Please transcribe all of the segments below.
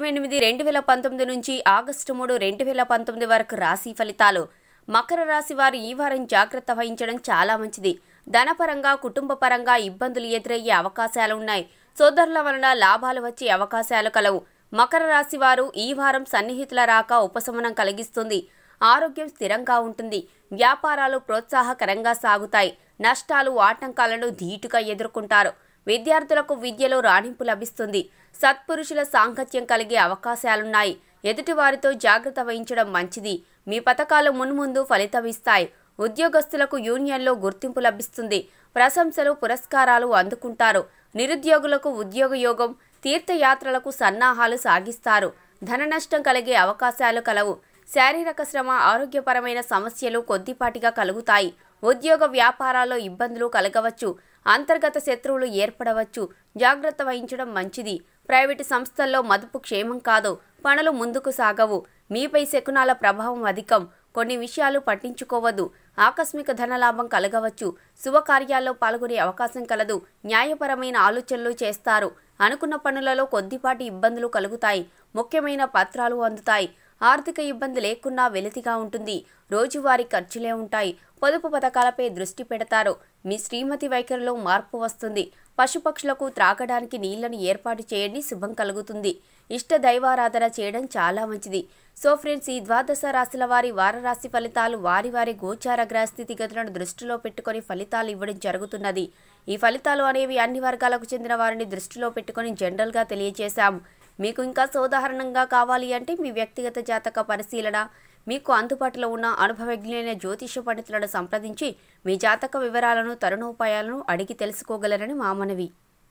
ఇరవై ఎనిమిది రెండు వేల పంతొమ్మిది నుంచి ఆగస్టు మూడు రెండు వేల పంతొమ్మిది వరకు రాశి ఫలితాలు మకర రాశి వారు ఈ వారం జాగ్రత్త వహించడం చాలా మంచిది ధనపరంగా కుటుంబ పరంగా ఇబ్బందులు ఎదురయ్యే అవకాశాలు ఉన్నాయి సోదరుల వలన లాభాలు వచ్చే అవకాశాలు కలవు మకర రాశి వారు ఈ వారం సన్నిహితుల రాక ఉపశమనం కలిగిస్తుంది ఆరోగ్యం స్థిరంగా ఉంటుంది వ్యాపారాలు ప్రోత్సాహకరంగా సాగుతాయి నష్టాలు ఆటంకాలను ధీటుగా ఎదుర్కొంటారు విద్యార్థులకు విద్యలో రాణింపు లభిస్తుంది సత్పురుషుల సాంగత్యం కలిగే అవకాశాలున్నాయి ఎదుటివారితో జాగ్రత్త వహించడం మంచిది మీ పథకాలు మున్ముందు ఫలితమిస్తాయి ఉద్యోగస్తులకు యూనియన్లో గుర్తింపు లభిస్తుంది ప్రశంసలు పురస్కారాలు అందుకుంటారు నిరుద్యోగులకు ఉద్యోగ యోగం తీర్థయాత్రలకు సన్నాహాలు సాగిస్తారు ధన నష్టం కలిగే అవకాశాలు కలవు శారీరక శ్రమ ఆరోగ్యపరమైన సమస్యలు కొద్దిపాటిగా కలుగుతాయి ఉద్యోగ వ్యాపారాల్లో ఇబ్బందులు కలగవచ్చు అంతర్గత శత్రువులు ఏర్పడవచ్చు జాగ్రత్త వహించడం మంచిది ప్రైవేటు సంస్థల్లో మదుపు క్షేమం కాదు పనులు ముందుకు సాగవు మీపై శకునాల ప్రభావం అధికం కొన్ని విషయాలు పట్టించుకోవద్దు ఆకస్మిక ధనలాభం కలగవచ్చు శుభకార్యాల్లో పాల్గొనే అవకాశం కలదు న్యాయపరమైన ఆలోచనలు చేస్తారు అనుకున్న పనులలో కొద్దిపాటి ఇబ్బందులు కలుగుతాయి ముఖ్యమైన పత్రాలు అందుతాయి ఆర్థిక ఇబ్బంది లేకున్నా వెలితిగా ఉంటుంది రోజువారీ ఖర్చులే ఉంటాయి పొదుపు పథకాలపై దృష్టి పెడతారు మీ శ్రీమతి వైఖరిలో మార్పు వస్తుంది పశుపక్షులకు త్రాగడానికి నీళ్లను ఏర్పాటు చేయండి శుభం కలుగుతుంది ఇష్ట దైవారాధన చేయడం చాలా మంచిది సో ఫ్రెండ్స్ ఈ ద్వాదశ రాశుల వారి వారరాశి ఫలితాలు వారి వారి గోచార గ్రహ స్థితిగతులను దృష్టిలో పెట్టుకొని ఫలితాలు ఇవ్వడం జరుగుతున్నది ఈ ఫలితాలు అనేవి అన్ని వర్గాలకు చెందిన వారిని దృష్టిలో పెట్టుకొని జనరల్గా తెలియజేశాం మీకు ఇంకా సోదాహరణంగా కావాలి అంటే మీ వ్యక్తిగత జాతక పరిశీలన మీకు అందుబాటులో ఉన్న అనుభవజ్ఞులైన జ్యోతిష పండితులను సంప్రదించి మీ జాతక వివరాలను తరుణోపాయాలను అడిగి తెలుసుకోగలరని మా మనవి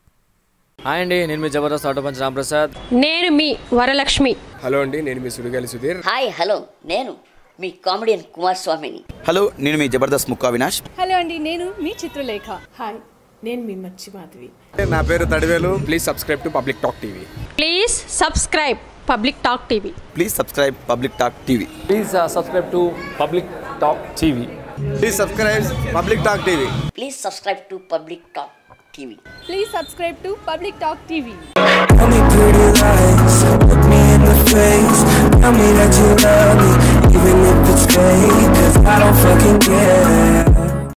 హాయ్ అండి నేను మీ జబర్దస్త్ ఆటో పంచ్ రాంప్రసాద్ నేను మీ వరలక్ష్మి హలో అండి నేను మీ సుడిగాలి సుధీర్ హాయ్ హలో నేను మీ కామెడియన్ కుమార్ స్వామిని హలో నేను మీ జబర్దస్త్ ముక్కా వినాష్ హలో అండి నేను మీ చిత్రలేఖ హాయ్ నేను మీ మచ్చి మాధవి నా పేరు Tadivelu please subscribe to Public Talk TV please subscribe Public Talk TV please subscribe Public Talk TV please subscribe to Public Talk TV please subscribe Public Talk TV please subscribe to Public Talk TV please subscribe to Public Talk TV Tell me pretty lies, look me in the face Tell me that you love me, even if it's fake Cause I don't fucking care